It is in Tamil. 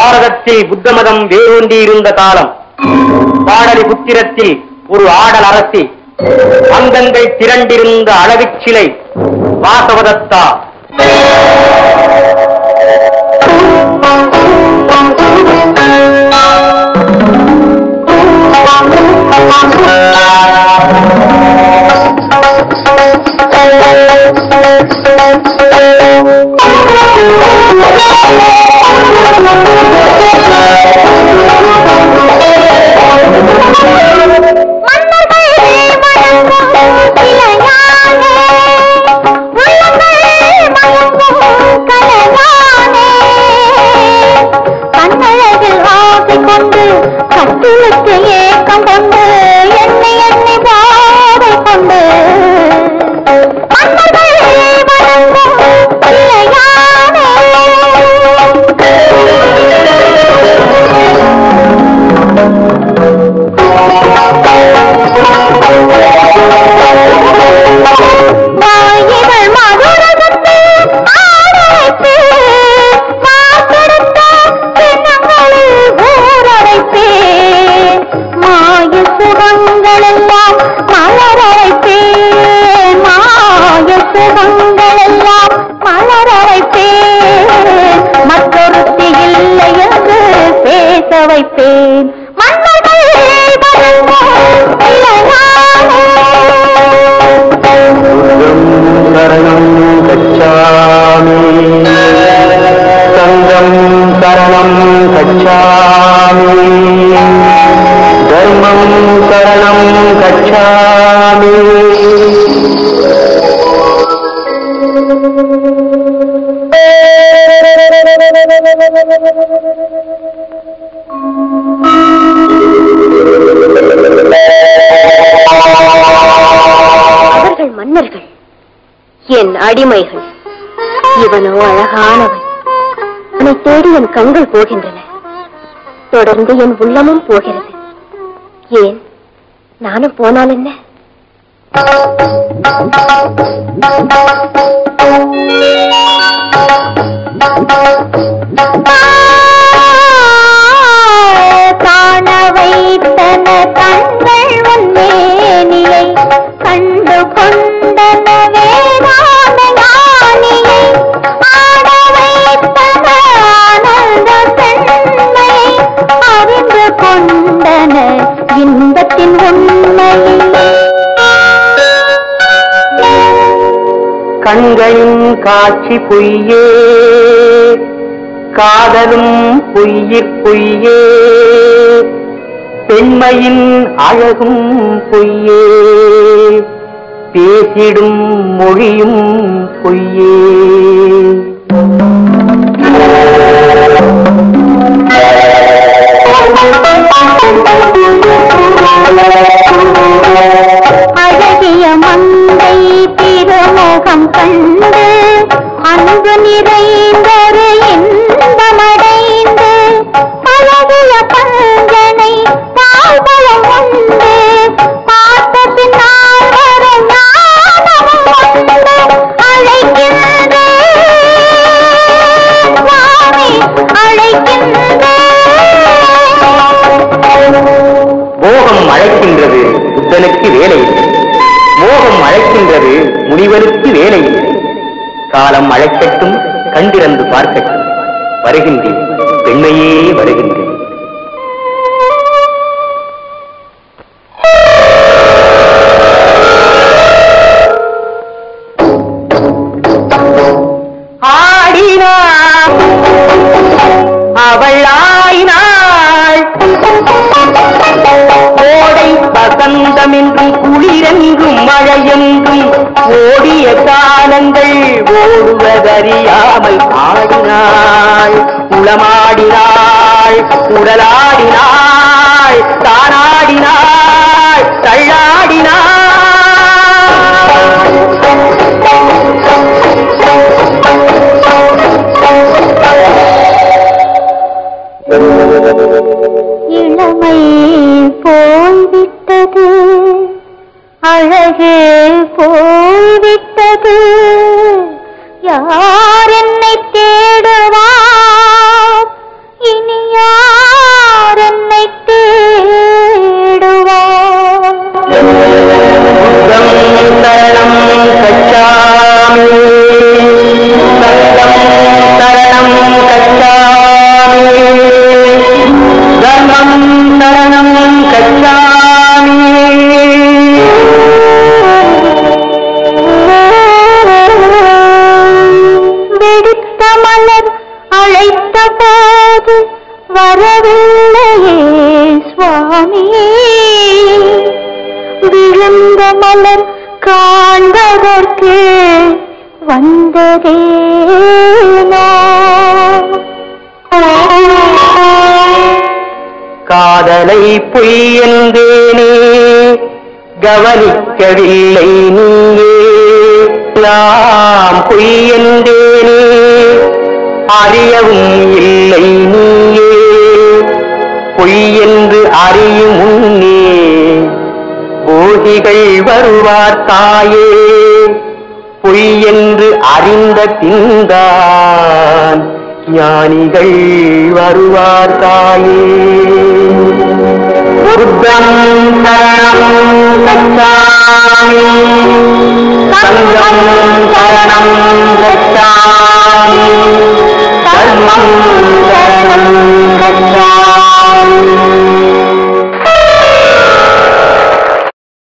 பாரதத்தில் புத்த மதம் வேரூன்றியிருந்த காலம் பாடலி புத்திரத்தில் ஒரு ஆடல் அரசி அங்கங்கள் திரண்டிருந்த அழகுச் சிலை வாசவதத்தா கட்டிலுக்கு ஏக்கம் கொண்டு என்னை என்னை பாதை கொண்டு மன்னர்கள் வணங்கும் பிள்ளையானே வாயிகள் மதுரகத்து ஆடரைத்து மாக்கெடுத்த பிணங்களில் ஊரடைப்பேன் மாய சுகங்களெல்லாம் மலரடைப்பேன் மாய சுகங்களெல்லாம் மலரடைப்பேன் மற்றொருத்தி இல்லை என்று பேச வைப்பேன் மன்னர்கள் வணங்கும் இளையானே. சரணம் கச்சாமி சங்கம் சரணம் கச்சாமி தர்மம் சரணம் கச்சாமி அவர்கள் மன்னர்கள் என் அடிமைகள் இவனோ அழகானவன் அவனை தேடி என் கண்கள் போகின்றன தொடர்ந்து என் உள்ளமும் போகிறது ஏன் நானும் போனால் என்ன காண வைத்தன கண்கள் உன்மேனியை கண்டு கொண்டன வேதாந்த ஞானியை ஆட வைத்தன ஆனந்த பெண்மையை அறிந்து கொண்டன இன்பத்தின் உண்மையை கண்களின் காட்சி பொய்யே காதலும் பொய்யிற் பொய்யே பெண்மையின் அழகும் பொய்யே பேசிடும் மொழியும் பொய்யே அழகிய மங்கை திருமுகம் கண்டு அன்பு நிறைந்தொரு இன்பமடைந்து அழகிய பஞ்சனை பால்பலம் உண்டு பார்த்த பின்னால் வர ஞானமும் உண்டு அழைக்கின்றேன் சுவாமி அழைக்கின்றேன் மோகம் அழைக்கின்றது புத்தனுக்கு வேலை இல்லை மோகம் அழைக்கின்றது முனிவருக்கு வேலை இல்லை காலம் அழைக்கட்டும் கண்டிறந்து பார்க்கட்டும் வருகின்றேன் பெண்மையே வருகின்றேன் ஆடினாள் அவள் ஆயினாள் கோடை வசந்தமென்றும் குளிரென்றும் மழையென்றும் ஓடிய காலங்கள் ஓடுவதறியாமல் ஆடினாள் உளமாடினாள் உடலாடினாள் தானாடினாள் தள்ளாடினாள் இளமை போய்விட்டது அழகே போய்விட்டது யார் என்னை தேடுவார் இனி வரவில்லையே சுவாமி விழுந்த மலர் காண்பதற்கு வந்ததேனோ காதலை பொய் என்றேனே கவனிக்கவில்லை நீயே நாம் பொய் என்றேனே அறியவும் இல்லை நீயே பொய் என்று அறியும் முன்னே போகிகள் வருவார் தாயே பொய் என்று அறிந்த பின்தான் ஞானிகள் வருவார் தாயே புத்தம் சரணம் கச்சாமி சங்கம் சரணம் கச்சாமி தர்மம் சரணம் கச்சாமி